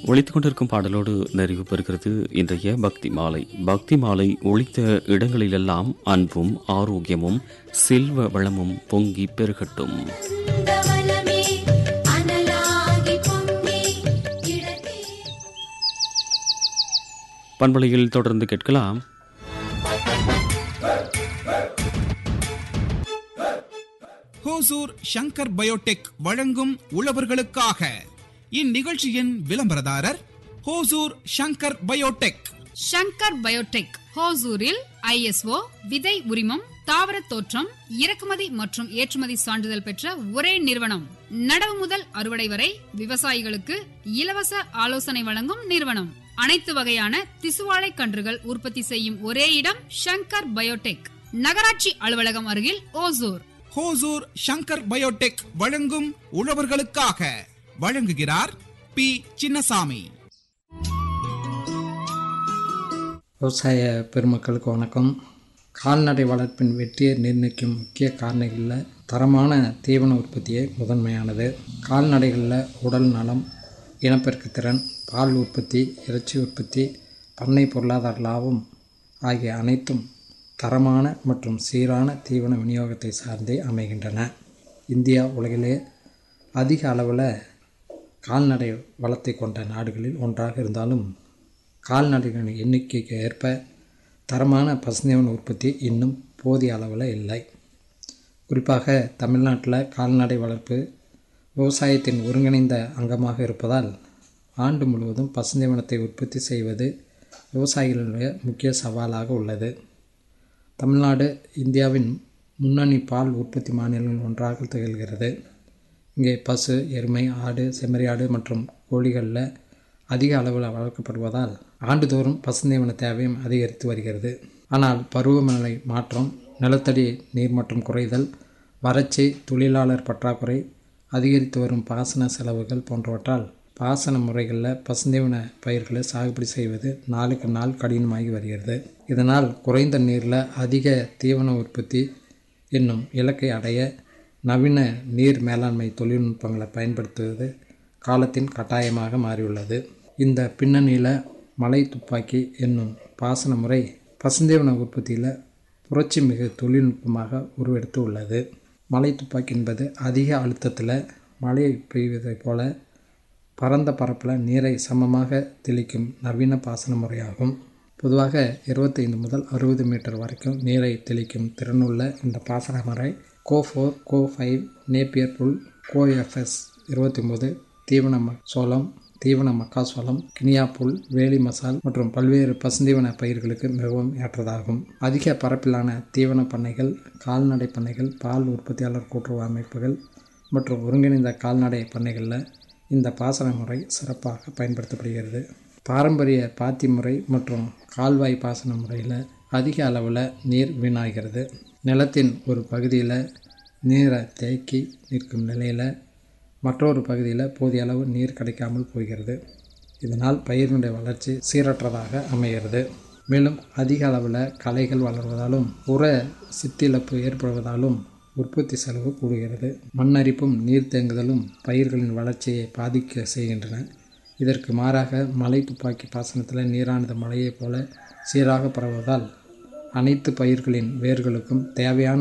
ஒழித்துக் கொண்டிருக்கும் பாடலோடு நிறைவு பெறுகிறது இன்றைய பக்தி மாலை பக்தி மாலை ஒழித்த இடங்களிலெல்லாம் அன்பும் ஆரோக்கியமும் செல்வ வளமும் பொங்கி பெருகட்டும் கவனமே அனலாகி பொங்கி கிடக்கே பண்பலையில் தொடர்ந்து கேட்கலாம் ஹோசூர் ஷங்கர் பயோடெக் வழங்கும் உழவர்களுக்காக இந்நிகழ்ச்சியின் விளம்பரதாரர் ஹோசூர் ஷங்கர் பயோடெக் ஷங்கர் பயோடெக் ஹோசூரில் ஐஎஸ்ஓ விதை உரிமம் தாவர தோற்றம் இறக்குமதி மற்றும் ஏற்றுமதி சான்றிதழ் பெற்ற ஒரே நிறுவனம் நடவு முதல் அறுவடை வரை விவசாயிகளுக்கு இலவச ஆலோசனை வழங்கும் நிறுவனம் அனைத்து வகையான திசுவாழை கன்றுகள் உற்பத்தி செய்யும் ஒரே இடம் ஷங்கர் பயோடெக் நகராட்சி அலுவலகம் அருகில் ஓசூர் ஹோசூர் ஷங்கர் பயோடெக் வழங்கும் உழவர்களுக்காக வழங்குகிறார் பி சின்னசாமி விவசாய பெருமக்களுக்கு வணக்கம் கால்நடை வளர்ப்பின் வெற்றியை நிர்ணயிக்கும் முக்கிய காரணிகளில் தரமான தீவன உற்பத்தியே முதன்மையானது கால்நடைகளில் உடல் நலம் இனப்பெருக்க திறன் பால் உற்பத்தி இறைச்சி உற்பத்தி பண்ணை பொருளாதார லாபம் ஆகிய அனைத்தும் தரமான மற்றும் சீரான தீவன விநியோகத்தை சார்ந்தே அமைகின்றன இந்தியா உலகிலே அதிக அளவில் கால்நடை வளத்தை கொண்ட நாடுகளில் ஒன்றாக இருந்தாலும் கால்நடைகளின் எண்ணிக்கைக்கு ஏற்ப தரமான பசுந்தீவன உற்பத்தி இன்னும் போதிய அளவில் இல்லை குறிப்பாக தமிழ்நாட்டில் கால்நடை வளர்ப்பு விவசாயத்தின் ஒருங்கிணைந்த அங்கமாக இருப்பதால் ஆண்டு முழுவதும் பசுந்தீவனத்தை உற்பத்தி செய்வது விவசாயிகளுடைய முக்கிய சவாலாக உள்ளது தமிழ்நாடு இந்தியாவின் முன்னணி பால் உற்பத்தி மாநிலங்களில் ஒன்றாக திகழ்கிறது இங்கே பசு எருமை ஆடு செம்மறியாடு மற்றும் கோழிகளில் அதிக அளவில் வளர்க்கப்படுவதால் ஆண்டுதோறும் பசுந்தீவன தேவையும் அதிகரித்து வருகிறது ஆனால் பருவமழை மாற்றம் நிலத்தடி நீர்மட்டம் குறைதல் வறட்சி தொழிலாளர் பற்றாக்குறை அதிகரித்து வரும் பாசன செலவுகள் போன்றவற்றால் பாசன முறைகளில் பசுந்தீவன பயிர்களை சாகுபடி செய்வது நாளுக்கு நாள் கடினமாகி வருகிறது இதனால் குறைந்த நீரில் அதிக தீவன உற்பத்தி என்னும் இலக்கை அடைய நவீன நீர் மேலாண்மை தொழில்நுட்பங்களை பயன்படுத்துவது காலத்தின் கட்டாயமாக மாறியுள்ளது இந்த பின்னணியில் மலை துப்பாக்கி என்னும் பாசன முறை பசுந்தீவன உற்பத்தியில் புரட்சி மிகு தொழில்நுட்பமாக உருவெடுத்து உள்ளது மலை துப்பாக்கி என்பது அதிக அழுத்தத்தில் மழை பெய்வதைப் போல பரந்த பரப்பில் நீரை சமமாக தெளிக்கும் நவீன பாசன முறையாகும் பொதுவாக இருபத்தைந்து முதல் அறுபது மீட்டர் வரைக்கும் நீரை தெளிக்கும் திறனுள்ள இந்த பாசன முறை CO four CO five napier புல் கோ எஃப்எஸ் இருபத்தி ஒம்பது தீவன ம- சோளம் தீவன மக்காசோளம் கினியா புல் வேலி மசால் மற்றும் பல்வேறு பசுந்தீவன பயிர்களுக்கு மிகவும் ஏற்றதாகும் அதிக பரப்பிலான தீவன பண்ணைகள் கால்நடை பண்ணைகள் பால் உற்பத்தியாளர் கூட்டுறவு அமைப்புகள் மற்றும் ஒருங்கிணைந்த கால்நடை பண்ணைகளில் இந்த பாசன முறை சிறப்பாக பயன்படுத்தப்படுகிறது பாரம்பரிய பாத்தி முறை மற்றும் கால்வாய் பாசன முறையில் அதிக அளவில் நீர் வீணாகிறது நிலத்தின் ஒரு பகுதியில் நீரை தேக்கி நிற்கும் நிலையில் மற்றொரு பகுதியில் போதிய அளவு நீர் கிடைக்காமல் போகிறது இதனால் பயிரினுடைய வளர்ச்சி சீரற்றதாக அமைகிறது மேலும் அதிக அளவில் களைகள் வளர்வதாலும் உர சித்திழப்பு ஏற்படுவதாலும் உற்பத்தி செலவு கூடுகிறது மண்ணரிப்பும் நீர் தேங்குதலும் பயிர்களின் வளர்ச்சியை பாதிக்க செய்கின்றன இதற்கு மாறாக மலை துப்பாக்கி பாசனத்தில் நீரானது மழையைப் போல சீராக பரவுவதால் அனைத்து பயிர்களின் வேர்களுக்கும் தேவையான